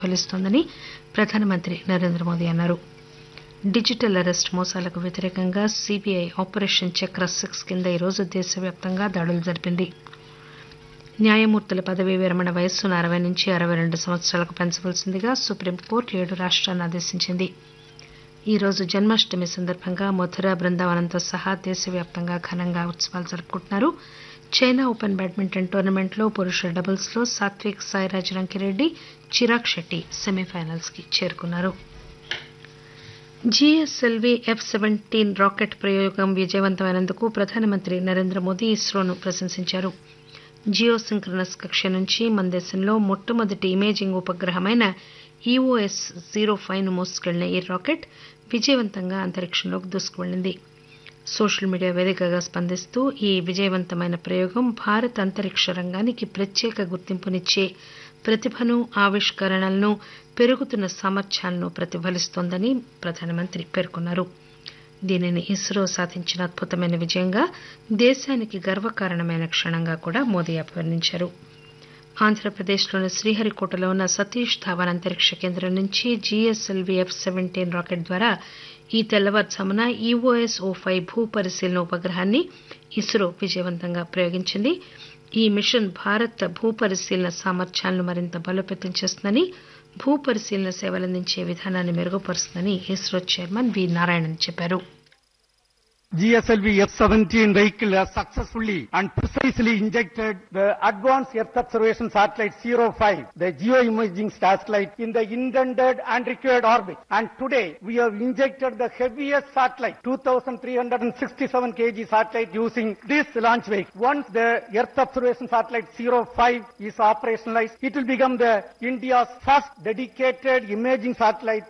ఫలిస్తోందని ప్రధానమంత్రి నరేంద్ర మోదీ అన్నారు digital arrest మోసాలకు వ్యతిరేకంగా సీబీఐ ఆపరేషన్ చక్ర సిక్స్ కింద ఈరోజు దేశవ్యాప్తంగా దాడులు జరిపింది న్యాయమూర్తుల పదవీ విరమణ వయస్సును అరవై నుంచి అరవై రెండు సంవత్సరాలకు పెంచవలసిందిగా సుప్రీంకోర్టు ఏడు రాష్ట్రాలను ఆదేశించింది ఈ రోజు జన్మాష్టమి సందర్భంగా మథుర బృందావనంతో సహా దేశవ్యాప్తంగా ఘనంగా ఉత్సవాలు జరుపుకుంటున్నారు చైనా ఓపెన్ బ్యాడ్మింటన్ టోర్నమెంట్లో పురుషుల డబుల్స్లో సాత్విక్ సాయిరాజ్ రంకిరెడ్డి చిరాగ్ షెట్టి సెమీఫైనల్స్ కి చేరుకున్నారు జీఎస్ఎల్వీ ఎఫ్ సెవెంటీన్ రాకెట్ ప్రయోగం విజయవంతమైనందుకు ప్రధానమంత్రి నరేంద్ర మోదీ ఇస్రోను ప్రశంసించారు జియో సింక్రనస్ కక్ష నుంచి మన దేశంలో మొట్టమొదటి ఇమేజింగ్ ఉపగ్రహమైన ఈఓఎస్ జీరో ఫైవ్ ను మోసుకెళ్లిన ఈ రాకెట్ విజయవంతంగా అంతరిక్షంలోకి దూసుకువెళ్లింది సోషల్ మీడియా వేదికగా స్పందిస్తూ ఈ విజయవంతమైన ప్రయోగం భారత అంతరిక్ష రంగానికి ప్రత్యేక గుర్తింపునిచ్చే ప్రతిభను ఆవిష్కరణలను పెరుగుతున్న సామర్థ్యాలను ప్రతిఫలిస్తోందని ప్రధానమంత్రి పేర్కొన్నారు దీనిని ఇస్రో సాధించిన అద్భుతమైన విజయంగా దేశానికి గర్వకారణమైన క్షణంగా కూడా మోదీ అభివర్ణించారు ఆంధ్రప్రదేశ్లోని శ్రీహరికోటలో ఉన్న సతీష్ ధావన్ అంతరిక్ష కేంద్రం నుంచి జీఎస్ఎల్వీ ఎఫ్ సెవెంటీన్ రాకెట్ ద్వారా ఈ తెల్లవారుజామున ఈఓఎస్ ఓ ఫైవ్ భూ పరిశీలన ఉపగ్రహాన్ని ఇస్రో విజయవంతంగా ప్రయోగించింది ఈ మిషన్ భారత్ భూ పరిశీలన సామర్థ్యాలను మరింత బలోపేతం చేస్తుందని భూ పరిశీలన సేవలందించే విధానాన్ని మెరుగుపరుస్తుందని ఇస్రో చైర్మన్ వి నారాయణన్ చెప్పారు GSLV F-17 vehicle has successfully and precisely injected the Advanced Earth Observation Satellite 05, the geoimaging satellite, in the intended and required orbit. And today, we have injected the heaviest satellite, 2,367 kg satellite using this launch vehicle. Once the Earth Observation Satellite 05 is operationalized, it will become the India's first dedicated imaging satellite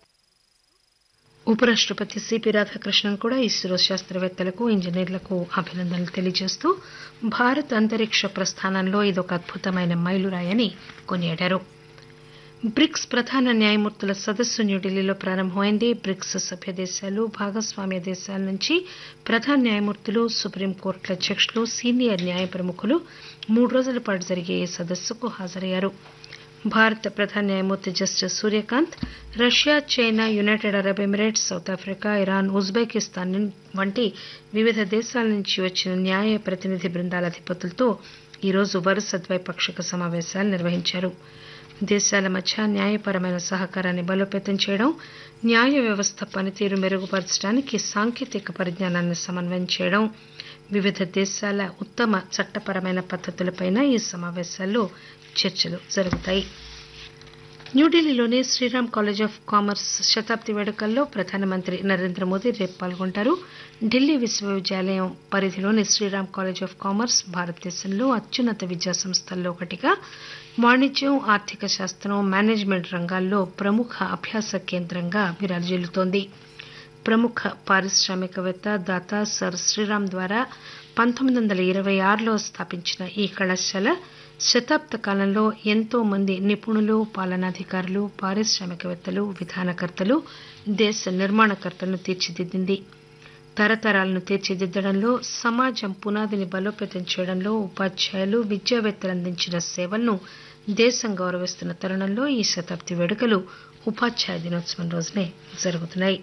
ఉపరాష్టపతి C P Radhakrishnan కూడా ISRO శాస్త్రవేత్తలకు ఇంజనీర్లకు అభినందనలు తెలియజేస్తూ భారత్ అంతరిక్ష ప్రస్థానంలో ఇదొక అద్భుతమైన మైలురాయని కొనియాడారు bricks ప్రధాన న్యాయమూర్తుల సదస్సు న్యూఢిల్లీలో ప్రారంభమైంది బ్రిక్స్ సభ్య దేశాలు భాగస్వామ్య దేశాల నుంచి ప్రధాన న్యాయమూర్తులు సుప్రీంకోర్టుల అధ్యక్షులు సీనియర్ న్యాయ ప్రముఖులు మూడు రోజుల పాటు జరిగే ఈ సదస్సుకు హాజరయ్యారు భారత ప్రధాన న్యాయమూర్తి justice Suryakant Russia China united arab emirates south africa Iran Uzbekistan వంటి వివిధ దేశాల నుంచి వచ్చిన న్యాయ ప్రతినిధి బృందాల అధిపతులతో ఈరోజు వరుస ద్వైపాక్షిక సమావేశాలు నిర్వహించారు దేశాల మధ్య న్యాయపరమైన సహకారాన్ని బలోపేతం చేయడం న్యాయ వ్యవస్థ పనితీరు మెరుగుపరచడానికి సాంకేతిక పరిజ్ఞానాన్ని సమన్వయం చేయడం వివిధ దేశాల ఉత్తమ చట్టపరమైన పద్దతులపై ఈ సమావేశాల్లో చర్చలు జరుగుతాయి న్యూఢిల్లీలోని శ్రీరామ్ కాలేజ్ ఆఫ్ కామర్స్ శతాబ్ది వేడుకల్లో ప్రధానమంత్రి నరేంద్ర మోదీ రేపు పాల్గొంటారు ఢిల్లీ విశ్వవిద్యాలయం పరిధిలోని శ్రీరామ్ కాలేజ్ ఆఫ్ కామర్స్ భారతదేశంలో అత్యున్నత విద్యా సంస్థల్లో ఒకటిగా వాణిజ్యం ఆర్థిక శాస్త్రం మేనేజ్మెంట్ రంగాల్లో ప్రముఖ అభ్యాస కేంద్రంగా విరాజిల్లుతోంది ప్రముఖ పారిశ్రామికవేత్త దాత సర్ శ్రీరామ్ ద్వారా పంతొమ్మిది వందల ఇరవై ఆరులో స్థాపించిన ఈ కళాశాల శతాబ్ద కాలంలో ఎంతో మంది నిపుణులు పాలనాధికారులు పారిశ్రామికవేత్తలు విధానకర్తలు దేశ నిర్మాణకర్తలను తీర్చిదిద్దింది తరతరాలను తీర్చిదిద్దడంలో సమాజం పునాదిని బలోపేతం చేయడంలో ఉపాధ్యాయులు విద్యావేత్తలు అందించిన సేవలను దేశం గౌరవిస్తున్న తరుణంలో ఈ శతాబ్ది వేడుకలు ఉపాధ్యాయ దినోత్సవం రోజునే జరుగుతున్నాయి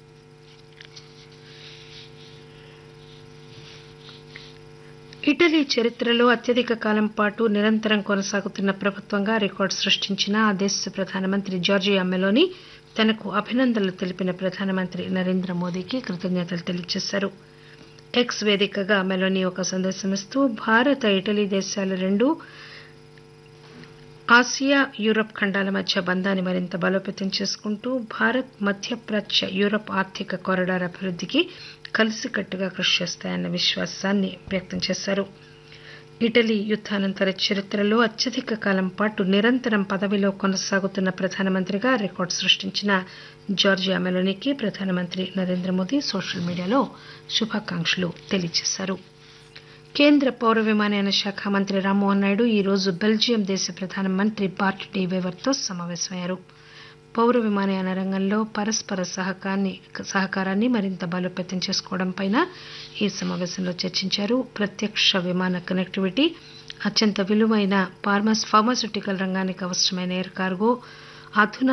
ఇటలీ చరిత్రలో అత్యధిక కాలం పాటు నిరంతరం కొనసాగుతున్న ప్రభుత్వంగా రికార్డు సృష్టించిన ఆ దేశ ప్రధానమంత్రి జార్జియా మెలోని తనకు అభినందనలు తెలిపిన ప్రధానమంత్రి నరేంద్ర మోదీకి కృతజ్ఞతలు తెలియజేశారు ఎక్స్ వేదికగా మెలోని ఒక సందేశం ఇస్తూ భారత ఇటలీ దేశాలు రెండు ఆసియా యూరప్ ఖండాల మధ్య బంధాన్ని మరింత బలోపేతం చేసుకుంటూ భారత్ మధ్యప్రాచ్య యూరప్ ఆర్థిక కారిడార్ అభివృద్ధికి కలిసికట్టుగా కృషి చేస్తాయన్న విశ్వాసాన్ని వ్యక్తం చేశారు ఇటలీ యుద్దానంతర చరిత్రలో అత్యధిక కాలం పాటు నిరంతరం పదవిలో కొనసాగుతున్న ప్రధానమంత్రిగా రికార్డు సృష్టించిన జార్జియా మెలోనికి ప్రధానమంత్రి నరేంద్ర మోదీ సోషల్ మీడియాలో శుభాకాంక్షలు తెలియజేశారు కేంద్ర పౌర విమానయాన శాఖ మంత్రి రామ్మోహన్ నాయుడు ఈరోజు బెల్జియం దేశ ప్రధానమంత్రి బార్ట్ డి వేవర్తో సమావేశమయ్యారు పౌర విమానయాన రంగంలో పరస్పర సహకారాన్ని సహకారాన్ని మరింత బలోపేతం చేసుకోవడంపై ఈ సమావేశంలో చర్చించారు ప్రత్యక్ష విమాన కనెక్టివిటీ అత్యంత విలువైన ఫార్మాస్ ఫార్మాస్యూటికల్ రంగానికి అవసరమైన ఎయిర్ కార్గో అధునా